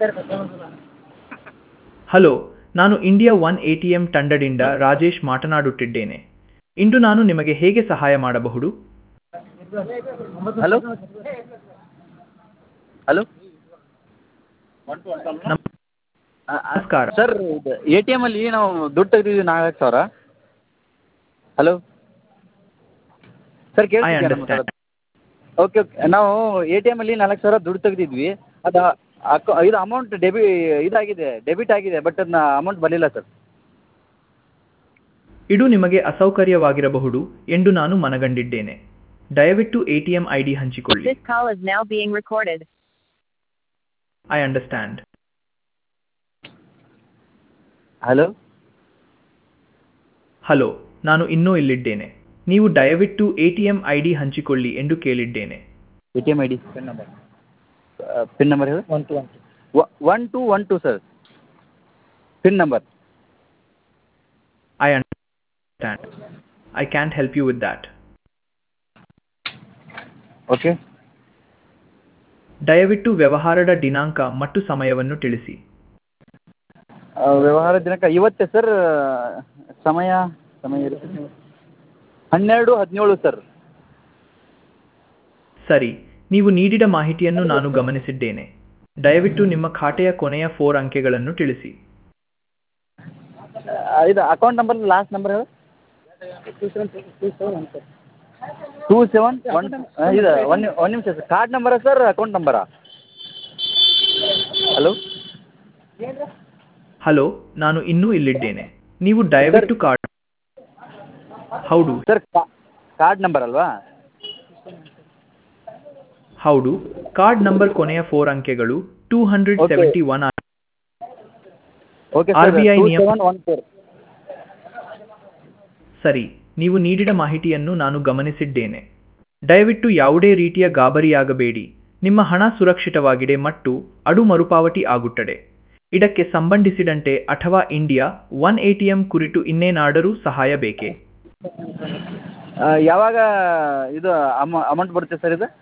Hello ನಾನು India One A T M ತಂಡದಿಂದ ರಾಜೇಶ್ ಮಾತನಾಡುತ್ತಿದ್ದೇನೆ ಇಂದು ನಾನು ನಿಮಗೆ ಹೇಗೆ ಸಹಾಯ ಮಾಡಬಹುದು ಹಲೋ ಹಲೋ ನಮಸ್ಕಾರ. ಸರ್ ಎ ಟಿ ಎಮಲ್ಲಿ ನಾವು ದುಡ್ಡು ತೆಗ್ದಿದ್ದೀವಿ ನಾಲ್ಕು ಸಾವಿರ ಹಲೋ ಸರ್ I ಕೇಳಿಸ್ತಿದ್ಯಾ ನಮ್ಮ understand. ಓಕೆ ಓಕೆ ನಾವು ಎ ಟಿ ಎಮಲ್ಲಿ ನಾಲ್ಕು ಸಾವಿರ ದುಡ್ಡು ತೆಗ್ದಿದ್ವಿ ಅದು ಅಕೌ ಇದು ಅಮೌಂಟ್ ಡೆಬಿ ಇದಾಗಿದೆ ಡೆಬಿಟ್ ಆಗಿದೆ ಬಟ್ ಅದನ್ನ ಅಮೌಂಟ್ ಬರಲಿಲ್ಲ ಸರ್ ಇದು ನಿಮಗೆ ಅಸೌಕರ್ಯವಾಗಿರಬಹುದು ಎಂದು ನಾನು ಮನಗಂಡಿದ್ದೇನೆ ದಯವಿಟ್ಟು A T M I D ಹಂಚಿಕೊಳ್ಳಿ This call is now being recorded. I understand hello hello ನಾನು ಇನ್ನೂ ಇಲ್ಲಿದ್ದೇನೆ ನೀವು ದಯವಿಟ್ಟು A T M I D ಹಂಚಿಕೊಳ್ಳಿ ಎಂದು ಕೇಳಿದ್ದೇನೆ A T M I D pin number pin number ಹೇಳಿ one to one one to one to sir pin number I understand I can't help you with that okay ದಯವಿಟ್ಟು ವ್ಯವಹಾರದ ದಿನಾಂಕ ಮತ್ತು ಸಮಯವನ್ನು ತಿಳಿಸಿ ವ್ಯವಹಾರ ದಿನಾಂಕ ಇವತ್ತೇ ಸರ್ ಸಮಯ ಸಮಯ ಇರುತ್ತೆ ಹನ್ನೆರಡು ಹದಿನೇಳು ಸರ್ ಸರಿ ನೀವು ನೀಡಿದ ಮಾಹಿತಿಯನ್ನು ನಾನು ಗಮನಿಸಿದ್ದೇನೆ ದಯವಿಟ್ಟು ನಿಮ್ಮ ಖಾತೆಯ ಕೊನೆಯ ಫೋರ್ ಅಂಕೆಗಳನ್ನು ತಿಳಿಸಿ ಇದು ಅಕೌಂಟ್ ನಂಬರ್ ಲಾಸ್ಟ್ ನಂಬರ್ ಹೇಳು ಟೂ ಸೆವೆನ್ ಒನ್ ಇದು ಒನ್ ಒಂದು ನಿಮಿಷ ಸರ್ ಕಾರ್ಡ್ ನಂಬರಾ ಸರ್ ಅಕೌಂಟ್ ನಂಬರಾ ಹಲೋ ಹಲೋ ನಾನು ಇನ್ನೂ ಇಲ್ಲಿದ್ದೇನೆ ನೀವು ದಯವಿಟ್ಟು ಕಾರ್ಡ್ ಹೌದು ಸರ್ ಕಾರ್ಡ್ ನಂಬರ್ ಅಲ್ವಾ ಹೌದು ಕಾರ್ಡ್ ನಂಬರ್ ಕೊನೆಯ ಫೋರ್ ಅಂಕೆಗಳು two hundred Okay. Seventy one okay sir RBI two ನಿಯಮ- ಸೆವೆನ್ ಒನ್ ಫೋರ್ ಸರಿ ನೀವು ನೀಡಿದ ಮಾಹಿತಿಯನ್ನು ನಾನು ಗಮನಿಸಿದ್ದೇನೆ ದಯವಿಟ್ಟು ಯಾವುದೇ ರೀತಿಯ ಗಾಬರಿಯಾಗಬೇಡಿ ನಿಮ್ಮ ಹಣ ಸುರಕ್ಷಿತವಾಗಿದೆ ಮತ್ತು ಅದು ಮರುಪಾವತಿ ಆಗುತ್ತದೆ ಇದಕ್ಕೆ ಸಂಬಂಧಿಸಿದಂತೆ ಅಥವಾ India One A T M ಕುರಿತು ಇನ್ನೇನಾದರೂ ಸಹಾಯ ಬೇಕೇ ಯಾವಾಗ ಇದು ಅಮ ಅಮೌಂಟ್ ಬರುತ್ತೆ ಸರ್ ಇದು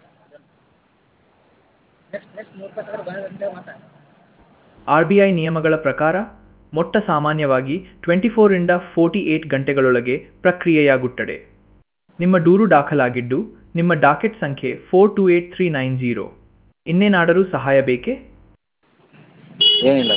ಆರ್ ಬಿ ಐ ನಿಯಮಗಳ ಪ್ರಕಾರ ಮೊಟ್ಟ ಸಾಮಾನ್ಯವಾಗಿ ಟ್ವೆಂಟಿ ಫೋರಿಂದ ಫೋರ್ಟಿ ಏಟ್ ಗಂಟೆಗಳೊಳಗೆ ಪ್ರಕ್ರಿಯೆಯಾಗುತ್ತದೆ ನಿಮ್ಮ ದೂರು ದಾಖಲಾಗಿದ್ದು ನಿಮ್ಮ ಡಾಕೆಟ್ ಸಂಖ್ಯೆ four two eight three nine zero ಇನ್ನೇನಾದರೂ ಸಹಾಯ ಬೇಕೇ ಏನಿಲ್ಲ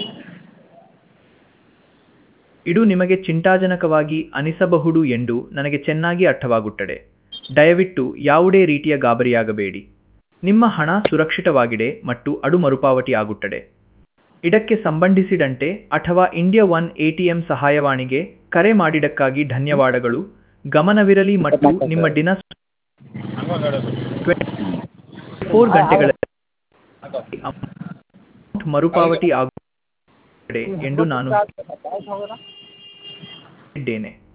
ಇದು ನಿಮಗೆ ಚಿಂತಾಜನಕವಾಗಿ ಅನಿಸಬಹುದು ಎಂದು ನನಗೆ ಚೆನ್ನಾಗಿ ಅರ್ಥವಾಗುತ್ತದೆ ದಯವಿಟ್ಟು ಯಾವುದೇ ರೀತಿಯ ಗಾಬರಿಯಾಗಬೇಡಿ ನಿಮ್ಮ ಹಣ ಸುರಕ್ಷಿತವಾಗಿದೆ ಮತ್ತು ಅದು ಮರುಪಾವತಿ ಆಗುತ್ತದೆ ಇದಕ್ಕೆ ಸಂಬಂಧಿಸಿದಂತೆ ಅಥವಾ ಇಂಡಿಯಾ ಒನ್ ಎಟಿಎಂ ಸಹಾಯವಾಣಿಗೆ ಕರೆ ಮಾಡಿದ್ದಕ್ಕಾಗಿ ಧನ್ಯವಾದಗಳು ಗಮನವಿರಲಿ ಮತ್ತು ನಿಮ್ಮ ದಿನ ಫೋರ್ ಗಂಟೆಗಳ ಮರುಪಾವತಿ ಆಗುತ್ತದೆ ಎಂದು ನಾನು ಇದ್ದೇನೆ